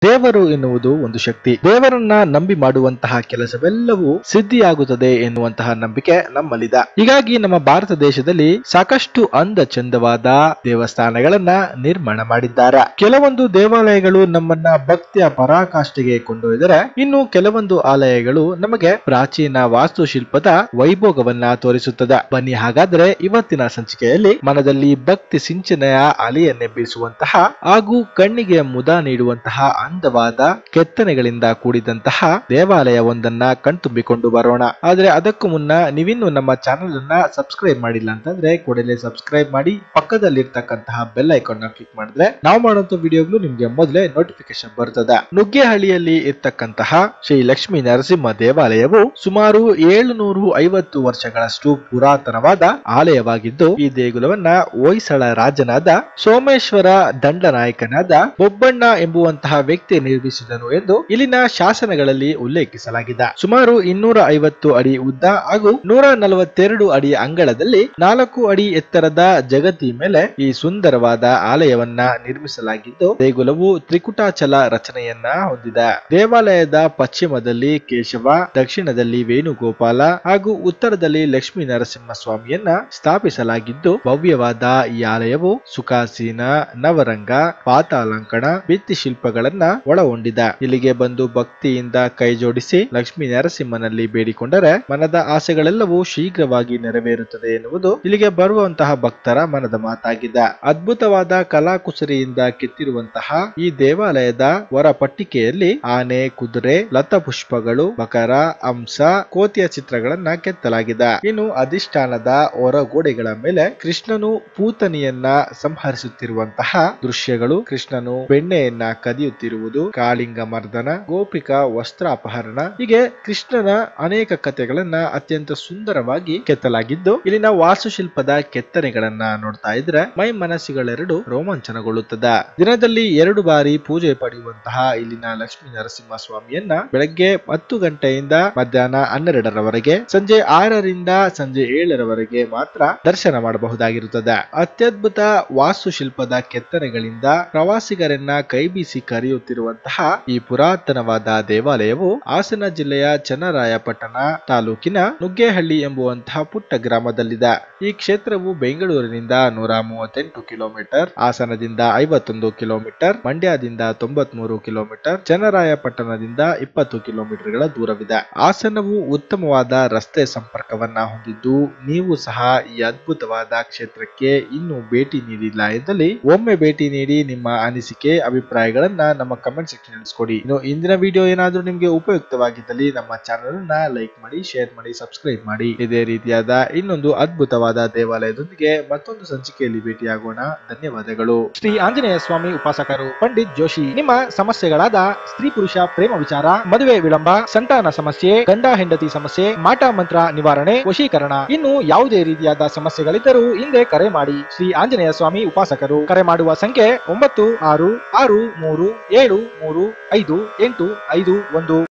ದೇವರು ಎನ್ನುವುದು ಒಂದು ಶಕ್ತಿ ದೇವರನ್ನ ನಂಬಿ ಮಾಡುವಂತಹ ಕೆಲಸವೆಲ್ಲವೂ ಸಿದ್ಧಿಯಾಗುತ್ತದೆ ಎನ್ನುವಂತಹ ನಂಬಿಕೆ ನಮ್ಮಲ್ಲಿದೆ ಹೀಗಾಗಿ ನಮ್ಮ ಭಾರತ ದೇಶದಲ್ಲಿ ಸಾಕಷ್ಟು ಅಂದ ಚಂದವಾದ ದೇವಸ್ಥಾನಗಳನ್ನ ನಿರ್ಮಾಣ ಮಾಡಿದ್ದಾರೆ ಕೆಲವೊಂದು ದೇವಾಲಯಗಳು ನಮ್ಮನ್ನ ಭಕ್ತಿಯ ಪರಾಕಾಷ್ಠೆಗೆ ಕೊಂಡೊಯ್ದರೆ ಇನ್ನು ಕೆಲವೊಂದು ಆಲಯಗಳು ನಮಗೆ ಪ್ರಾಚೀನ ವಾಸ್ತುಶಿಲ್ಪದ ವೈಭೋಗವನ್ನ ತೋರಿಸುತ್ತದೆ ಬನ್ನಿ ಹಾಗಾದ್ರೆ ಇವತ್ತಿನ ಸಂಚಿಕೆಯಲ್ಲಿ ಮನದಲ್ಲಿ ಭಕ್ತಿ ಸಿಂಚನೆಯ ಅಲೆಯನ್ನೆಬ್ಬಿಸುವಂತಹ ಹಾಗೂ ಕಣ್ಣಿಗೆ ಮುದ ನೀಡುವಂತಹ ಅಂದವಾದ ಕೆತ್ತನೆಗಳಿಂದ ಕೂಡಿದಂತಹ ದೇವಾಲಯವೊಂದನ್ನ ಕಣ್ತುಂಬಿಕೊಂಡು ಬರೋಣ ಆದ್ರೆ ಅದಕ್ಕೂ ಮುನ್ನ ನೀವಿನ್ನು ನಮ್ಮ ಚಾನೆಲ್ ಅನ್ನ ಸಬ್ಸ್ಕ್ರೈಬ್ ಮಾಡಿಲ್ಲ ಅಂತಂದ್ರೆ ಕೂಡಲೇ ಸಬ್ಸ್ಕ್ರೈಬ್ ಮಾಡಿ ಪಕ್ಕದಲ್ಲಿರ್ತಕ್ಕಂತಹ ಬೆಲ್ ಐಕಾನ್ ನ ಕ್ಲಿಕ್ ಮಾಡಿದ್ರೆ ನಾವು ಮಾಡುವಂತ ವಿಡಿಯೋಗಳು ನಿಮ್ಗೆ ಮೊದಲೇ ನೋಟಿಫಿಕೇಶನ್ ಬರ್ತದೆ ನುಗ್ಗೇಹಳ್ಳಿಯಲ್ಲಿ ಇರ್ತಕ್ಕಂತಹ ಶ್ರೀ ಲಕ್ಷ್ಮೀ ನರಸಿಂಹ ದೇವಾಲಯವು ಸುಮಾರು ಏಳುನೂರು ಐವತ್ತು ವರ್ಷಗಳಷ್ಟು ಪುರಾತನವಾದ ಆಲಯವಾಗಿದ್ದು ಈ ದೇಗುಲವನ್ನ ಹೊಯ್ಸಳ ರಾಜನಾದ ಸೋಮೇಶ್ವರ ದಂಡನಾಯಕನಾದ ಬೊಬ್ಬಣ್ಣ ಎಂಬುವಂತಹ ವ್ಯಕ್ತಿ ನಿರ್ಮಿಸಿದನು ಎಂದು ಇಲ್ಲಿನ ಶಾಸನಗಳಲ್ಲಿ ಉಲ್ಲೇಖಿಸಲಾಗಿದೆ ಸುಮಾರು ಇನ್ನೂರ ಐವತ್ತು ಅಡಿ ಉದ್ದ ಹಾಗೂ ನೂರ ನಲವತ್ತೆರಡು ಅಡಿ ಅಂಗಳದಲ್ಲಿ ನಾಲ್ಕು ಅಡಿ ಎತ್ತರದ ಜಗತಿ ಮೇಲೆ ಈ ಸುಂದರವಾದ ಆಲಯವನ್ನ ನಿರ್ಮಿಸಲಾಗಿದ್ದು ದೇಗುಲವು ತ್ರಿಕುಟಾಚಲ ರಚನೆಯನ್ನ ಹೊಂದಿದೆ ದೇವಾಲಯದ ಪಶ್ಚಿಮದಲ್ಲಿ ಕೇಶವ ದಕ್ಷಿಣದಲ್ಲಿ ವೇಣುಗೋಪಾಲ ಹಾಗೂ ಉತ್ತರದಲ್ಲಿ ಲಕ್ಷ್ಮೀ ನರಸಿಂಹ ಸ್ವಾಮಿಯನ್ನ ಸ್ಥಾಪಿಸಲಾಗಿದ್ದು ಭವ್ಯವಾದ ಈ ಆಲಯವು ಸುಖಾಸೀನ ನವರಂಗ ಪಾತಾಲಂಕಣ ಭಿತ್ತಿ ಶಿಲ್ಪಗಳನ್ನ ಒಳಗೊಂಡಿದೆ ಇಲ್ಲಿಗೆ ಬಂದು ಭಕ್ತಿಯಿಂದ ಕೈ ಜೋಡಿಸಿ ಲಕ್ಷ್ಮೀ ನರಸಿಂಹನಲ್ಲಿ ಬೇಡಿಕೊಂಡರೆ ಮನದ ಆಸೆಗಳೆಲ್ಲವೂ ಶೀಘ್ರವಾಗಿ ನೆರವೇರುತ್ತದೆ ಎನ್ನುವುದು ಇಲ್ಲಿಗೆ ಬರುವಂತಹ ಭಕ್ತರ ಮನದ ಮಾತಾಗಿದೆ ಅದ್ಭುತವಾದ ಕಲಾಕುಸರಿಯಿಂದ ಕೆತ್ತಿರುವಂತಹ ಈ ದೇವಾಲಯದ ಹೊರ ಪಟ್ಟಿಕೆಯಲ್ಲಿ ಆನೆ ಕುದುರೆ ಲತಪುಷ್ಪಗಳು ಮಕರ ಹಂಸ ಕೋತಿಯ ಚಿತ್ರಗಳನ್ನ ಕೆತ್ತಲಾಗಿದೆ ಇನ್ನು ಅಧಿಷ್ಠಾನದ ಹೊರ ಗೋಡೆಗಳ ಮೇಲೆ ಕೃಷ್ಣನು ಪೂತನಿಯನ್ನ ಸಂಹರಿಸುತ್ತಿರುವಂತಹ ದೃಶ್ಯಗಳು ಕೃಷ್ಣನು ಬೆಣ್ಣೆಯನ್ನ ಕದಿಯುತ್ತಿರುವುದು ಕಾಳಿಂಗ ಮರ್ದನ ಗೋಪಿಕಾ ವಸ್ತ್ರಾಪಹರಣ ಹೀಗೆ ಕೃಷ್ಣನ ಅನೇಕ ಕಥೆಗಳನ್ನ ಅತ್ಯಂತ ಸುಂದರವಾಗಿ ಕೆತ್ತಲಾಗಿದ್ದು ಇಲ್ಲಿನ ವಾಸ್ತುಶಿಲ್ಪದ ಕೆತ್ತನೆಗಳನ್ನ ನೋಡ್ತಾ ಇದ್ರೆ ಮೈ ಮನಸ್ಸುಗಳೆರಡು ರೋಮಾಂಚನಗೊಳ್ಳುತ್ತದೆ ದಿನದಲ್ಲಿ ಎರಡು ಬಾರಿ ಪೂಜೆ ಪಡೆಯುವಂತಹ ಇಲ್ಲಿನ ಲಕ್ಷ್ಮೀ ನರಸಿಂಹ ಸ್ವಾಮಿಯನ್ನ ಬೆಳಗ್ಗೆ ಹತ್ತು ಗಂಟೆಯಿಂದ ಮಧ್ಯಾಹ್ನ ಹನ್ನೆರಡರವರೆಗೆ ಸಂಜೆ ಆರರಿಂದ ಸಂಜೆ ಏಳರವರೆಗೆ ಮಾತ್ರ ದರ್ಶನ ಮಾಡಬಹುದಾಗಿರುತ್ತದೆ ಅತ್ಯದ್ಭುತ ವಾಸ್ತುಶಿಲ್ಪದ ಕೆತ್ತನೆಗಳಿಂದ ಪ್ರವಾಸಿಗರನ್ನ ಕೈಬೀಸಿ ಕರೆಯುತ್ತಿರುವಂತಹ ಈ ಪುರಾತನವಾದ ದೇವಾಲಯವು ಹಾಸನ ಜಿಲ್ಲೆಯ ಚನ್ನರಾಯಪಟ್ಟಣ ತಾಲೂಕಿನ ನುಗ್ಗೇಹಳ್ಳಿ ಎಂಬುವಂತಹ ಪುಟ್ಟ ಗ್ರಾಮದಲ್ಲಿದೆ ಈ ಕ್ಷೇತ್ರವು ಬೆಂಗಳೂರಿನಿಂದ ನೂರ ಮೂವತ್ತೆಂಟು ಕಿಲೋಮೀಟರ್ ಹಾಸನದಿಂದ ಐವತ್ತೊಂದು ಕಿಲೋಮೀಟರ್ ಮಂಡ್ಯದಿಂದ ತೊಂಬತ್ಮೂರು ಕಿಲೋಮೀಟರ್ ಚನ್ನರಾಯಪಟ್ಟಣದಿಂದ ಇಪ್ಪತ್ತು ಕಿಲೋಮೀಟರ್ಗಳ ದೂರವಿದೆ ಹಾಸನವು ಉತ್ತಮವಾದ ರಸ್ತೆ ಸಂಪರ್ಕವನ್ನ ಹೊಂದಿದ್ದು ನೀವು ಸಹ ಈ ಅದ್ಭುತವಾದ ಕ್ಷೇತ್ರಕ್ಕೆ ಇನ್ನೂ ಭೇಟಿ ನೀಡಿಲ್ಲ ಎಂದಲ್ಲಿ ಒಮ್ಮೆ ಭೇಟಿ ನೀಡಿ ನಿಮ್ಮ ಅನಿಸಿಕೆ ಅಭಿಪ್ರಾಯಗಳನ್ನ ನಮ್ಮ ಕಮೆಂಟ್ ಸೆಕ್ಷನ್ ತಿಳಿಸ್ಕೊಡಿ ಇನ್ನು ಇಂದಿನ ವಿಡಿಯೋ ಏನಾದ್ರೂ ನಿಮ್ಗೆ ಉಪಯುಕ್ತವಾಗಿದ್ದಲ್ಲಿ ನಮ್ಮ ಚಾನೆಲ್ ಅನ್ನ ಲೈಕ್ ಮಾಡಿ ಶೇರ್ ಮಾಡಿ ಸಬ್ಸ್ಕ್ರೈಬ್ ಮಾಡಿ ಇದೇ ರೀತಿಯಾದ ಇನ್ನೊಂದು ಅದ್ಭುತವಾದ ದೇವಾಲಯದೊಂದಿಗೆ ಮತ್ತೊಂದು ಸಂಚಿಕೆಯಲ್ಲಿ ಭೇಟಿಯಾಗೋಣ ಧನ್ಯವಾದಗಳು ಶ್ರೀ ಆಂಜನೇಯ ಸ್ವಾಮಿ ಉಪಾಸಕರು ಪಂಡಿತ್ ಜೋಶಿ ನಿಮ್ಮ ಸಮಸ್ಯೆಗಳಾದ ಸ್ತ್ರೀ ಪುರುಷ ಪ್ರೇಮ ವಿಚಾರ ಮದುವೆ ವಿಳಂಬ ಸಂತಾನ ಸಮಸ್ಯೆ ಗಂಡ ಹೆಂಡತಿ ಸಮಸ್ಯೆ ಮಾಟ ಮಂತ್ರ ನಿವಾರಣೆ ವಶೀಕರಣ ಇನ್ನು ಯಾವುದೇ ರೀತಿಯಾದ ಸಮಸ್ಯೆಗಳಿದ್ದರೂ ಹಿಂದೆ ಕರೆ ಮಾಡಿ ಶ್ರೀ ಆಂಜನೇಯ ಸ್ವಾಮಿ ಉಪಾಸಕರು ಕರೆ ಮಾಡುವ ಸಂಖ್ಯೆ ಒಂಬತ್ತು ಆರು ಆರು ಮೂರು ಏಳು ಮೂರು ಐದು ಎಂಟು ಐದು ಒಂದು